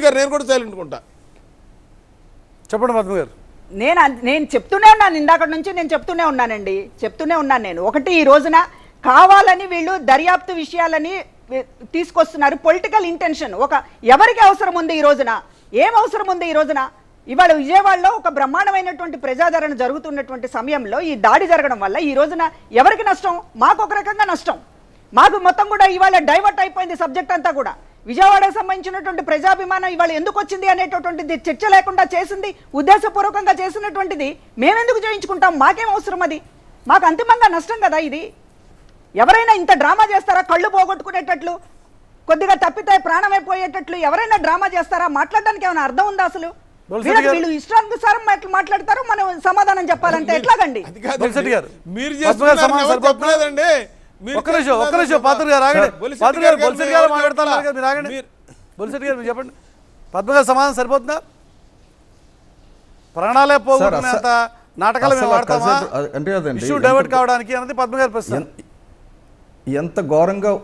గారు నేను కూడా సైలెంట్ ఉంటా చెప్పండి పద్మ గారు నేను అన్- నేను చెప్తూనే ఉన్నాను ఇందాక నుంచి నేను చెప్తూనే ఉన్నానండి చెప్తూనే ఉన్నాను నేను ఒకటి ఈ రోజున కావాలని వీళ్ళు దర్యాప్తు విషయాలని వి- తీసుకొస్తున్నారు పొలిటికల్ ఇంటెన్షన్ ఒక ఎవరికి అవసరం ఉంది ఈ రోజున ఏం అవసరం ఉంది ఈ రోజున ఇవాళ విజయవాడలో ఒక బ్రహ్మాండమైనటువంటి ప్రజాదరణ జరుగుతున్నటువంటి సమయంలో ఈ దాడి జరగడం వల్ల ఈ రోజున ఎవరికి నష్టం మాకు ఒక రకంగా నష్టం మాకు మొత్తం కూడా ఇవాళ డైవర్ట్ అయిపోయింది సబ్జెక్ట్ అంతా కూడా విజయవాడకు సంబంధించినటువంటి ప్రజాభిమానం ఇవాళ ఎందుకు వచ్చింది అనేటటువంటిది చర్చ లేకుండా చేసింది ఉద్దేశపూర్వకంగా చేసినటువంటిది మేమెందుకు చేయించుకుంటాం మాకేం అవసరం అది మాకు అంతిమంగా నష్టం కదా ఇది ఎవరైనా ఇంత డ్రామా చేస్తారా కళ్ళు పోగొట్టుకునేటట్లు కొద్దిగా తప్పితే ప్రాణమైపోయేటట్లు ఎవరైనా డ్రామా చేస్తారా మాట్లాడడానికి ఏమైనా అర్థం ఉందా అసలు బొల్సెట్టి వీళ్ళకి గారు- వీళ్ళు ఇష్టానుసారం మాట్లా- మాట్లాడతారు మనం సమాధానం చెప్పాలంటే ఎట్లాగండి అది కాదండి. బొలిశెట్టి గారు. మీరు పద్మ గారు చేస్తున్నారు సమాధానం ఎవరు సరిపోతుందా? చెప్పలేదండి మీరు ఒక్క నిమిషం ఒక్క చేస్తున్నారు నిమిషం పాత్ర గారు ఆగండి బొలిశెట్టి పాత్ర గారు గారు బొలిశెట్టి గారు మీరు మాట్లాడుతున్నారు కదా మీరు ఆగండి మీరు- బొలిశెట్టి గారు మీరు చెప్పండి పద్మ గారు సమాధానం సరిపోతుందా ప్రాణాలే పోగొట్టుకునేంత నాటకాలు మేము అసలు వాడతామా కాసేపు- అది- అంటే అదండి, ఇష్యూ ఎంత- డైవర్ట్ కావడానికి అన్నది పద్మ గారి ప్రశ్న ఎన్- ఎంత ఘోరంగా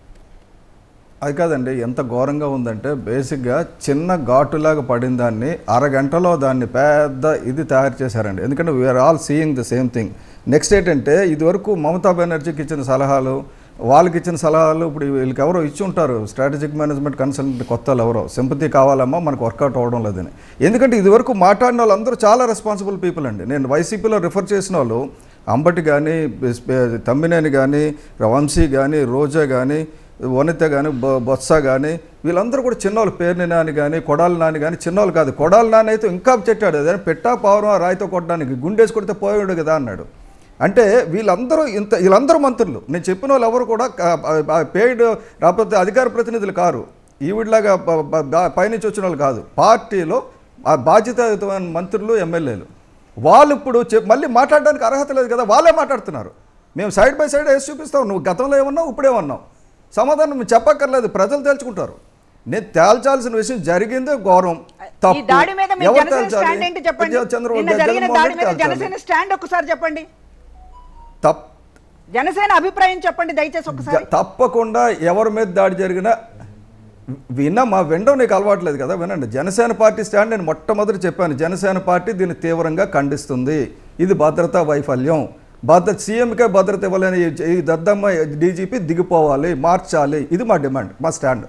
అది కాదండి ఎంత ఘోరంగా ఉందంటే బేసిక్గా చిన్న ఘాటులాగా పడిన దాన్ని అరగంటలో దాన్ని పెద్ద ఇది తయారు చేశారండి ఎందుకంటే we are all seeing the same thing next ఏంటంటే ఇదివరకు మమతా బెనర్జీకి ఇచ్చిన సలహాలు వాళ్ళకి ఇచ్చిన సలహాలు ఇప్పుడు వీళ్ళకి ఎవరో ఇచ్చి ఉంటారు స్ట్రాటజిక్ మేనేజ్మెంట్ కన్సల్టెంట్ కొత్త వాళ్ళు ఎవరో సింపతి కావాలమ్మా మనకు వర్కౌట్ అవ్వడం లేదని ఎందుకంటే ఇదివరకు మాట్లాడిన వాళ్ళందరూ చాలా రెస్పాన్సిబుల్ పీపుల్ అండి నేను వైసీపీలో రిఫర్ చేసిన వాళ్ళు అంబటి కానీ తమ్మినేని కానీ వంశీ కానీ రోజా కానీ వనిత కానీ బొత్స కానీ వీళ్ళందరూ కూడా చిన్నవాళ్ళు పేరుని నాని కానీ కొడాలి నాని కానీ చిన్నవాళ్ళు కాదు కొడాలి నాని అయితే ఇంకా చెట్టాడు అదే పెట్టా పావురం ఆ రాయితో కొట్టడానికి గుండేసి కొడితే పోయాడు కదా అన్నాడు అంటే వీళ్ళందరూ ఇంత వీళ్ళందరూ మంత్రులు నేను చెప్పిన వాళ్ళు ఎవరు కూడా పెయిడ్ రాకపోతే అధికార ప్రతినిధులు కారు ఈవిడలాగా ప- ప- ప- పైనుంచి వచ్చిన వాళ్ళు కాదు పార్టీలో ఆ బాధ్యతాయుతమైన మంత్రులు ఎమ్మెల్యేలు వాళ్ళు ఇప్పుడు చెప్ మళ్ళీ మాట్లాడడానికి అర్హత లేదు కదా వాళ్ళే మాట్లాడుతున్నారు మేము సైడ్ బై సైడ్ వేసి చూపిస్తాం నువ్వు గతంలో ఏమన్నావు ఇప్పుడేమన్నావు సమాధానం నువ్వు చెప్పక్కర్లేదు ప్రజలు తేల్చుకుంటారు నేను తేల్చాల్సిన విషయం జరిగిందే ఘోరం ఈ తప్పు దాడి మీద మీ ఎవరు జనసేన తేల్చాలి? స్టాండ్ ఏంటి చెప్పండి చంద్రబాబు నిన్న జరిగిన జగన్మోహన్ దాడి రెడ్డి మీద తేల్చాలి. జనసేన స్టాండ్ ఒకసారి చెప్పండి తప్పు జనసేన అభిప్రాయం చెప్పండి దయచేసి ఒకసారి జ- తప్పకుండా ఎవరి మీద దాడి జరిగినా విన్నా మా వినడం నీకు అలవాట్లేదు కదా వినండి జనసేన పార్టీ స్టాండ్ నేను మొట్టమొదటి చెప్పాను జనసేన పార్టీ దీన్ని తీవ్రంగా ఖండిస్తుంది ఇది భద్రతా వైఫల్యం భద్రత సీఎంకే భద్రత ఇవ్వలేని ఈ- ఈ దద్దమ్మ డీజీపీ దిగిపోవాలి మార్చాలి ఇది మా డిమాండ్ మా స్టాండ్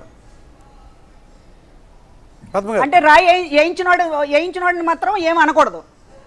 పద్మ గారు అంటే రాయి ఏ- వేయించినోడు వేయించినోడిని మాత్రం ఏం అనకూడదు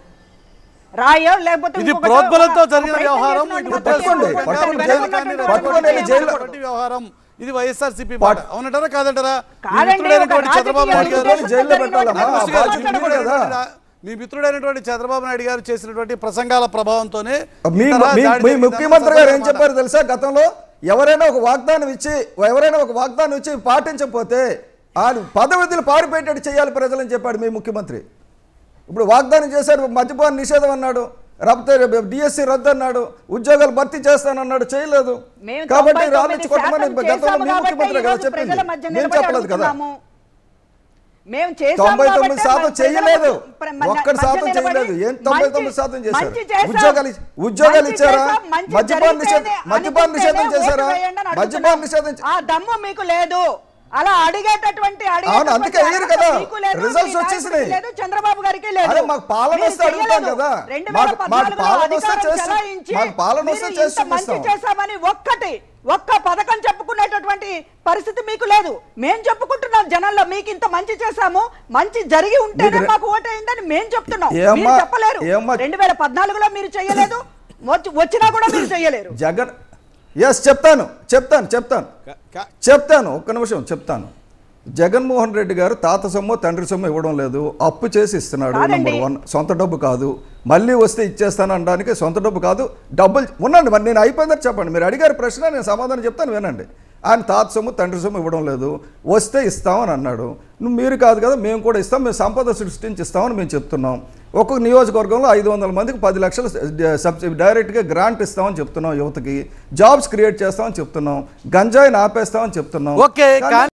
రాయో లేకపోతే ఇది ఇంకొకటో ప్రోద్బలంతో ఒక జరిగిన ప్రయత్నం వ్యవహారం చేసినోడిని ఇది మాత్రం పట్టుకోండి, ఏమనకూడదు. పట్టుకోండి, వెనక జైలు- ఉన్నటువంటి పట్టుకోండి, వాడిని జైలు- ఉన్నటువంటి వ్యవహారం ఇది వైఎస్ఆర్సీపీ పట్- అవునంటారా కాదంటారా మీ కాదండి, మిత్రుడైనటువంటి ఒక చంద్రబాబు నాయుడు రాజకీయ గారు పట్టుకొని జైల్లో పెట్టాలమ్మా జరిగినటువంటి ఆ బాధ్యత మాట్లాడకూడదు. మీదే కదా మీ మిత్రుడైనటువంటి చంద్రబాబు నాయుడు గారు చేసినటువంటి ప్రసంగాల ప్రభావంతోనే మీ ఇంతలా మీ- దాడి మీ జరిగిందన్న ముఖ్యమంత్రి గారు ఏం సందర్భం చెప్పారు తెలుసా గతంలో ఎవరైనా ఒక వాగ్దానం ఇచ్చి ఎవరైనా ఒక వాగ్దానం ఇచ్చి పాటించకపోతే ఆయన పదవిధులు పారిపోయేటట్టు చేయాలి ప్రజలని చెప్పాడు మీ ముఖ్యమంత్రి ఇప్పుడు వాగ్దానం చేశారు మద్యపాన నిషేధం అన్నాడు లేకపోతే డిఎస్సి రద్దు అన్నాడు ఉద్యోగాలు భర్తీ చేస్తానన్నాడు చేయలేదు మేము కాబట్టి తొంభై రాళ్ళిచ్చి తొమ్మిది కొట్టమని శాతం గతంలో చేశాము మీ కాబట్టే ముఖ్యమంత్రి కదా ఈరోజు చెప్పింది ప్రజల మధ్య నేను నిలబడి చెప్పలేదు కదా అడుగుతున్నాము. మేము చేశాం తొంభై తొమ్మిది కాబట్టే శాతం ప్రజల చేయలేదు మధ్య- మన- ఒక్కటి మధ్య శాతం నిలబడి చేయలేదు ఏం తొంభై మంచి- తొమ్మిది శాతం చేశారు మంచి చేశాం. ఉద్యోగాలు ఇ- ఉద్యోగాలు మంచి ఇచ్చారా చేశాం, మంచి మద్యపాన నిషేధం జరిగితేనే మద్యపాన నిషేధం అనిపిస్తేనే చేశారా ఓటు వేయండి అని మద్యపాన అడుగుతున్నాం. నిషేధం ఆ దమ్ము మీకు లేదు అలా అడిగేటటువంటి అవును, అడిగేటటువంటి అందుకే వేయరు కదా. అర్హత మీకు లేదు, Results మీ వచ్చేసినాయి. నాయకుడికి లేదు చంద్రబాబు గారికి లేదు అరే, మాకు పాలన మీరు వస్తే అడుగుతాం చేయలేదు. కదా. 2014 మాకు- మాకు లో పాలన వస్తే అధికారం చేసి- చెలాయించి మాకు పాలన వస్తే మీరు చేసి ఇంత మంచి చూపిస్తాం. చేశామని ఒక్కటి ఒక్క పథకం చెప్పుకునేటటువంటి పరిస్థితి మీకు లేదు మేం చెప్పుకుంటున్నాం జనాల్లో మీకు ఇంత మంచి చేశాము మంచి జరిగి ఉంటేనే మీకు- మాకు ఓటైందని మేం చెప్తున్నాం ఏమ్మా- మీరు చెప్పలేరు ఏమ్మా- రెండు వేల పద్నాలుగులో మీరు చేయలేదు వచ్చి- వచ్చినా కూడా మీరు చేయలేరు జగన్ ఎస్ చెప్తాను చెప్తాను చెప్తాను కా- కా- చెప్తాను ఒక్క నిమిషం చెప్తాను జగన్మోహన్ రెడ్డి గారు తాత సొమ్ము తండ్రి సొమ్ము ఇవ్వడం లేదు అప్పు చేసి ఇస్తున్నాడు కాదండి. నెంబర్ వన్ సొంత డబ్బు కాదు మళ్ళీ వస్తే ఇచ్చేస్తాను అనడానికి సొంత డబ్బు కాదు డబ్బులు ఉండండి మరి నేను అయిపోయిందని చెప్పండి మీరు అడిగారు ప్రశ్న నేను సమాధానం చెప్తాను వినండి ఆయన తాత సొమ్ము తండ్రి సొమ్ము ఇవ్వడం లేదు వస్తే ఇస్తామని అన్నాడు నువ్వు మీరు కాదు కదా మేము కూడా ఇస్తాం మేము సంపద సృష్టించి ఇస్తామని మేము చెప్తున్నాం ఒక్కొక్క నియోజకవర్గంలో ఐదు వందల మందికి పది లక్షలు సబ్సిడీ డైరెక్ట్గా గ్రాంట్ ఇస్తామని చెప్తున్నాం యువతకి జాబ్స్ క్రియేట్ చేస్తామని చెప్తున్నాం గంజాయిని ఆపేస్తామని చెప్తున్నాం ఓకే కానీ- కానీ